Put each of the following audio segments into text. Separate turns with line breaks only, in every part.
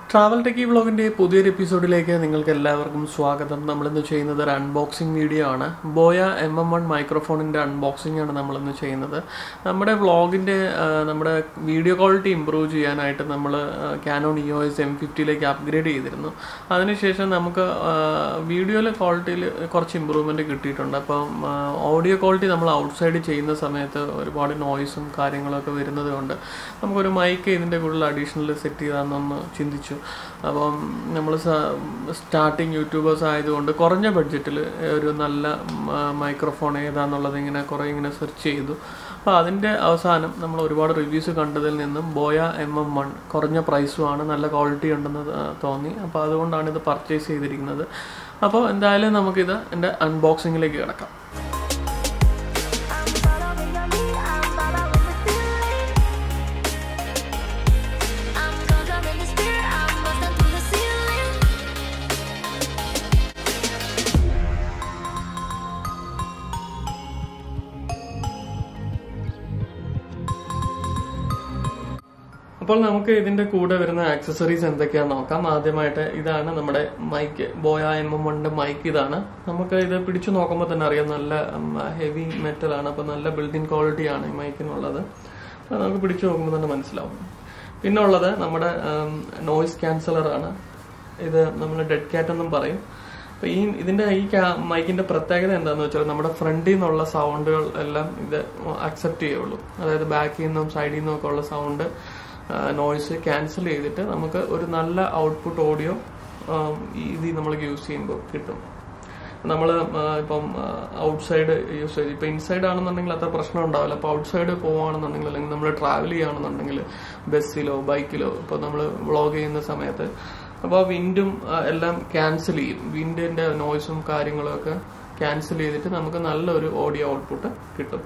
Travel techie വ്ളോഗിൻ്റെ പുതിയൊരു എപ്പിസോഡിലേക്ക് നിങ്ങൾക്ക് എല്ലാവർക്കും സ്വാഗതം നമ്മളിന്ന് ചെയ്യുന്നത് ഒരു അൺബോക്സിംഗ് വീഡിയോ ആണ് ബോയ എം എം വൺ മൈക്രോഫോണിൻ്റെ അൺബോക്സിംഗ് ആണ് നമ്മളിന്ന് ചെയ്യുന്നത് നമ്മുടെ വ്ളോഗിൻ്റെ നമ്മുടെ വീഡിയോ ക്വാളിറ്റി ഇമ്പ്രൂവ് ചെയ്യാനായിട്ട് നമ്മൾ Canon E O S M ഫിഫ്റ്റിയിലേക്ക് അപ്ഗ്രേഡ് ചെയ്തിരുന്നു അതിനുശേഷം നമുക്ക് വീഡിയോയിലെ ക്വാളിറ്റിയിൽ കുറച്ച് ഇമ്പ്രൂവ്മെൻറ്റ് കിട്ടിയിട്ടുണ്ട് അപ്പം ഓഡിയോ ക്വാളിറ്റി നമ്മൾ ഔട്ട്സൈഡ് ചെയ്യുന്ന സമയത്ത് ഒരുപാട് നോയ്സും കാര്യങ്ങളൊക്കെ വരുന്നത് കൊണ്ട് നമുക്കൊരു മൈക്ക് ഇതിൻ്റെ കൂടുതൽ അഡീഷണൽ സെറ്റ് ചെയ്താണെന്നൊന്ന് ചിന്തിച്ചു അപ്പം നമ്മൾ സ്റ്റാർട്ടിങ് യൂട്യൂബേഴ്സ് ആയതുകൊണ്ട് കുറഞ്ഞ ബഡ്ജറ്റിൽ ഒരു നല്ല മൈക്രോഫോൺ ഏതാന്നുള്ളത് ഇങ്ങനെ കുറേ ഇങ്ങനെ സെർച്ച് ചെയ്തു അപ്പോൾ അതിൻ്റെ അവസാനം നമ്മൾ ഒരുപാട് റിവ്യൂസ് കണ്ടതിൽ നിന്നും ബോയ എം എം വൺ കുറഞ്ഞ പ്രൈസുമാണ് നല്ല ക്വാളിറ്റി ഉണ്ടെന്ന് തോന്നി അപ്പോൾ അതുകൊണ്ടാണ് ഇത് പർച്ചേസ് ചെയ്തിരിക്കുന്നത് അപ്പോൾ എന്തായാലും നമുക്കിത് എൻ്റെ അൺബോക്സിങ്ങിലേക്ക് കിടക്കാം
I'm following your lead, I'm following the feeling. I'm controlling the spirit, I'm busting through the ceiling.
അപ്പോൾ നമുക്ക് ഇതിന്റെ കൂടെ വരുന്ന ആക്സസറീസ് എന്തൊക്കെയാന്ന് നോക്കാം ആദ്യമായിട്ട് ഇതാണ് നമ്മുടെ മൈക്ക് ബോയ എം എം വണ്ണിന്റെ മൈക്ക് ഇതാണ് നമുക്ക് ഇത് പിടിച്ചു നോക്കുമ്പോൾ തന്നെ അറിയാം നല്ല ഹെവി മെറ്റൽ ആണ് അപ്പോൾ നല്ല ബിൽഡിംഗ് ക്വാളിറ്റി ആണ് ഈ മൈക്കിനുള്ളത് അത് നമുക്ക് പിടിച്ചു നോക്കുമ്പോൾ തന്നെ മനസ്സിലാവും പിന്നെ ഉള്ളത് നമ്മുടെ നോയിസ് ക്യാൻസലർ ആണ് ഇത് നമ്മൾ ഡെഡ് കാറ്റ് എന്നും പറയും അപ്പൊ ഈ ഇതിന്റെ ഈ മൈക്കിന്റെ പ്രത്യേകത എന്താന്ന് വെച്ചാൽ നമ്മുടെ ഫ്രണ്ടിൽ നിന്നുള്ള സൗണ്ടുകൾ എല്ലാം ഇത് അക്സെപ്റ്റ് ചെയ്യുള്ളൂ അതായത് ബാക്കിൽ നിന്നും സൈഡിൽ നിന്നും ഒക്കെ ഉള്ള സൗണ്ട് നോയ്സ് ക്യാൻസൽ ചെയ്തിട്ട് നമുക്ക് ഒരു നല്ല ഔട്ട്പുട്ട് ഓഡിയോ ഇത് നമ്മൾ യൂസ് ചെയ്യുമ്പോൾ കിട്ടും നമ്മൾ ഇപ്പം ഔട്ട്സൈഡ് യൂസ് ചെയ്ത് ഇപ്പം ഇൻസൈഡ് ആണെന്നുണ്ടെങ്കിൽ അത്ര പ്രശ്നം ഉണ്ടാവില്ല അപ്പോൾ ഔട്ട്സൈഡ് പോവുകയാണെന്നുണ്ടെങ്കിൽ അല്ലെങ്കിൽ നമ്മൾ ട്രാവൽ ചെയ്യുകയാണെന്നുണ്ടെങ്കിൽ ബസ്സിലോ ബൈക്കിലോ ഇപ്പോൾ നമ്മൾ വ്ളോഗ് ചെയ്യുന്ന സമയത്ത് അപ്പോൾ വിൻഡും എല്ലാം ക്യാൻസൽ ചെയ്യും വിൻഡിന്റെ നോയ്സും കാര്യങ്ങളും ഒക്കെ ക്യാൻസൽ ചെയ്തിട്ട് നമുക്ക് നല്ലൊരു ഓഡിയോ ഔട്ട്പുട്ട് കിട്ടും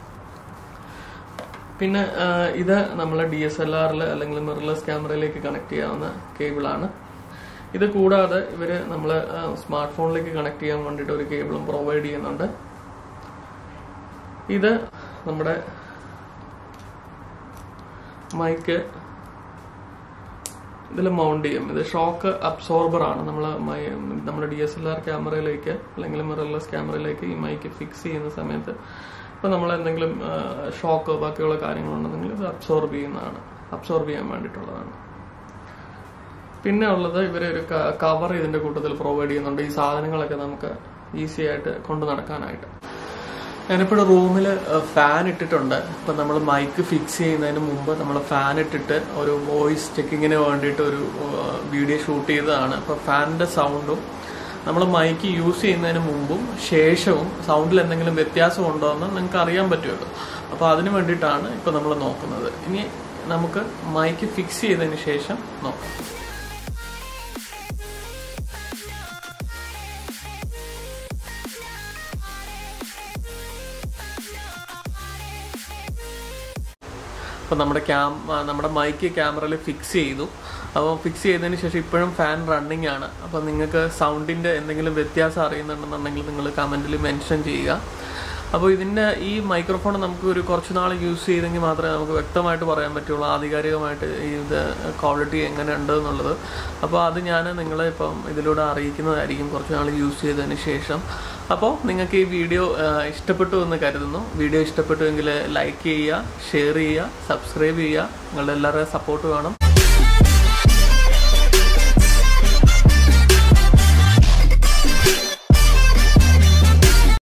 പിന്നെ ഇത് നമ്മൾ ഡി എസ് എൽ ആറിൽ അല്ലെങ്കിൽ മിറർലെസ് ക്യാമറയിലേക്ക് കണക്ട് ചെയ്യാവുന്ന കേബിളാണ് ഇത് കൂടാതെ ഇവര് നമ്മൾ സ്മാർട്ട് ഫോണിലേക്ക് കണക്ട് ചെയ്യാൻ വേണ്ടിയിട്ട് ഒരു കേബിളും പ്രൊവൈഡ് ചെയ്യുന്നുണ്ട് ഇത് നമ്മുടെ മൈക്ക് ഇതിൽ മൗണ്ട് ചെയ്യും ഇത് ഷോക്ക് അബ്സോർബർ ആണ് നമ്മൾ നമ്മുടെ ഡി എസ് എൽ ആർ ക്യാമറയിലേക്ക് അല്ലെങ്കിൽ മിറർലെസ് ക്യാമറയിലേക്ക് ഈ മൈക്ക് ഫിക്സ് ചെയ്യുന്ന സമയത്ത് ഇപ്പൊ നമ്മൾ എന്തെങ്കിലും ഷോക്ക് ബാക്കിയുള്ള കാര്യങ്ങളുണ്ടെങ്കിൽ ഇത് അബ്സോർബ് ചെയ്യുന്നതാണ് അബ്സോർബ് ചെയ്യാൻ വേണ്ടിയിട്ടുള്ളതാണ് പിന്നെ ഉള്ളത് ഇവര് ഒരു കവർ ഇതിന്റെ കൂട്ടത്തിൽ പ്രൊവൈഡ് ചെയ്യുന്നുണ്ട് ഈ സാധനങ്ങളൊക്കെ നമുക്ക് ഈസി ആയിട്ട് കൊണ്ടു നടക്കാനായിട്ട് ഞാനിപ്പോഴും റൂമിൽ ഫാൻ ഇട്ടിട്ടുണ്ട് ഇപ്പൊ നമ്മൾ മൈക്ക് ഫിക്സ് ചെയ്യുന്നതിന് മുമ്പ് നമ്മൾ ഫാൻ ഇട്ടിട്ട് ഒരു വോയിസ് ചെക്കിങ്ങിന് വേണ്ടിയിട്ട് ഒരു വീഡിയോ ഷൂട്ട് ചെയ്തതാണ് അപ്പൊ ഫാനിന്റെ സൗണ്ടും നമ്മൾ മൈക്ക് യൂസ് ചെയ്യുന്നതിന് മുമ്പും ശേഷവും സൗണ്ടിൽ എന്തെങ്കിലും വ്യത്യാസം ഉണ്ടോ എന്ന് നിങ്ങൾക്ക് അറിയാൻ പറ്റുമല്ലോ അപ്പോൾ അതിന് വേണ്ടിയിട്ടാണ് ഇപ്പോൾ നമ്മൾ നോക്കുന്നത് ഇനി നമുക്ക് മൈക്ക് ഫിക്സ് ചെയ്തതിന് ശേഷം നോക്കാം അപ്പോൾ നമ്മുടെ ക്യാം നമ്മുടെ മൈക്ക് ക്യാമറയിൽ ഫിക്സ് ചെയ്തു അപ്പോൾ ഫിക്സ് ചെയ്തതിന് ശേഷം ഇപ്പോഴും ഫാൻ റണ്ണിങ് ആണ് അപ്പോൾ നിങ്ങൾക്ക് സൗണ്ടിൻ്റെ എന്തെങ്കിലും വ്യത്യാസം അറിയുന്നുണ്ടെന്നുണ്ടെങ്കിൽ നിങ്ങൾ കമൻറ്റിൽ മെൻഷൻ ചെയ്യുക അപ്പോൾ ഇതിൻ്റെ ഈ മൈക്രോഫോൺ നമുക്ക് ഒരു കുറച്ച് നാൾ യൂസ് ചെയ്തെങ്കിൽ മാത്രമേ നമുക്ക് വ്യക്തമായിട്ട് പറയാൻ പറ്റുള്ളൂ ആധികാരികമായിട്ട് ഇത് ക്വാളിറ്റി എങ്ങനെ ഉണ്ട് എന്നുള്ളത് അപ്പോൾ അത് ഞാൻ നിങ്ങളെ ഇപ്പം ഇതിലൂടെ അറിയിക്കുന്നതായിരിക്കും കുറച്ച് നാൾ യൂസ് ചെയ്തതിന് ശേഷം അപ്പോൾ നിങ്ങൾക്ക് ഈ വീഡിയോ ഇഷ്ടപ്പെട്ടു എന്ന് കരുതുന്നു വീഡിയോ ഇഷ്ടപ്പെട്ടുവെങ്കിൽ ലൈക്ക് ചെയ്യുക ഷെയർ ചെയ്യുക സബ്സ്ക്രൈബ് ചെയ്യുക നിങ്ങളുടെ എല്ലാവരുടെയും സപ്പോർട്ട് വേണം